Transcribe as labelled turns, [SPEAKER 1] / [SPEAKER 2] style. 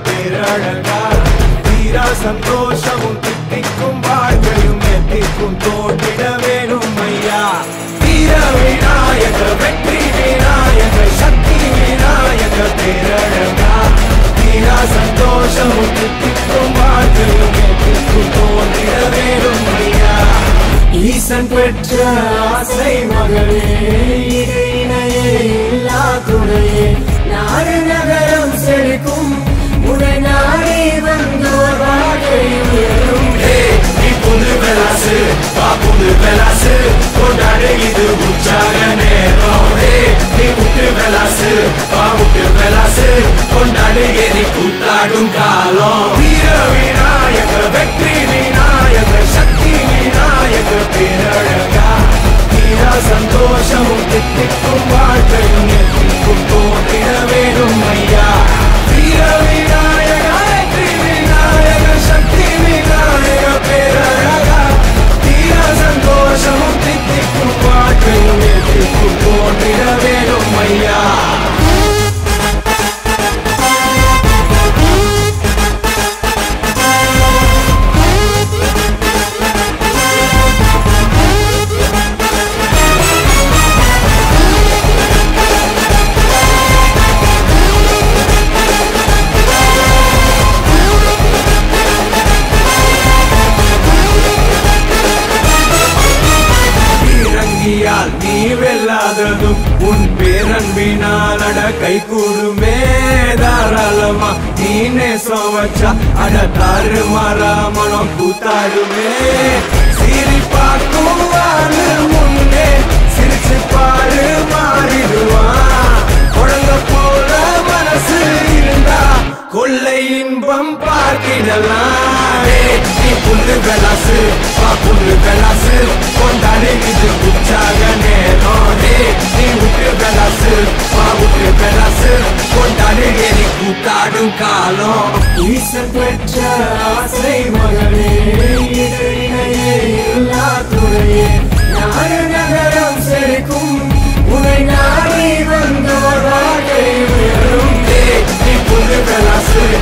[SPEAKER 1] பேரழகா தீரா சந்தோஷமும் தித்திக்கும் வாழ்க்கையும் எத்திக்கும் தோன்றிட வேணும் ஐயா வீர விநாயக வெற்றி விநாயக சக்தி விநாயக பேரழகா தீரா சந்தோஷமும் தித்திக்கும் வாழ்க்கையும் எத்திக்கும் தோன்றிட வேணும் ஐயா ஈசன் பெற்ற ஆசை மகளே இது இணையே இல்லா துணையே நாடு நகரம் செழிக்கும் உடை நாடி வந்தோர் வாழ்க்கை உயரும் நீ புது பெலாசு வா புது பெலாசு கொண்டாடு இது உற்சாக நேரம் ஏய், நீ முட்டு பெலாசு வா முட்டு பெலாசு கொண்டாடு எரி கூத்தாடும் காலம் வீர விநாயக வெற்றி விநாயக சக்தி விநாயக பேரழகா தீரா சந்தோஷமும் தித்திக்கும் வாழ்க்கையும் எத்திக்கும் தோன்றிட வேணும் ஐயா வீர விநாயக வெற்றி விநாயக சக்தி விநாயக பேரழகா தீரா சந்தோஷமும் தித்திக்கும் வாழ்க்கையும் எத்திக்கும் தோன்றிட வேணும் ஐயா இறங்கியால் நீ வெல்லாததும் உன் பேரன்பினால் அட கை கூடுமே தாராளமா நீ நேசம் வச்சா அட தாறு மாறா மனம் கூத்தாடுமே சிரி பார்க்கும் வாழு முன்னே சிரிச்சு பாரு மாறிடுவான் குழந்தை போல மனசு இருந்தா கொள்ளை இன்பம் பார்க்கிடலாம் ஏய், நீ புல்லு வெலாசு வா புல்லு வெலாசு கொண்டாடு இது உற்சாக நேரம் ஏய், நீ விட்டு வெலாசு வா விட்டு வெலாசு கொண்டாடு எரி கூத்தாடும் காலம் ஈசன் பெற்ற ஆசை மகளே இது இணையே இல்லா துறையே நாடு நகரம் செழிக்கும் உனை நாடி வந்தோர் வாழ்க்கை உயரும் ஏய், நீ புல்லு வெலாசு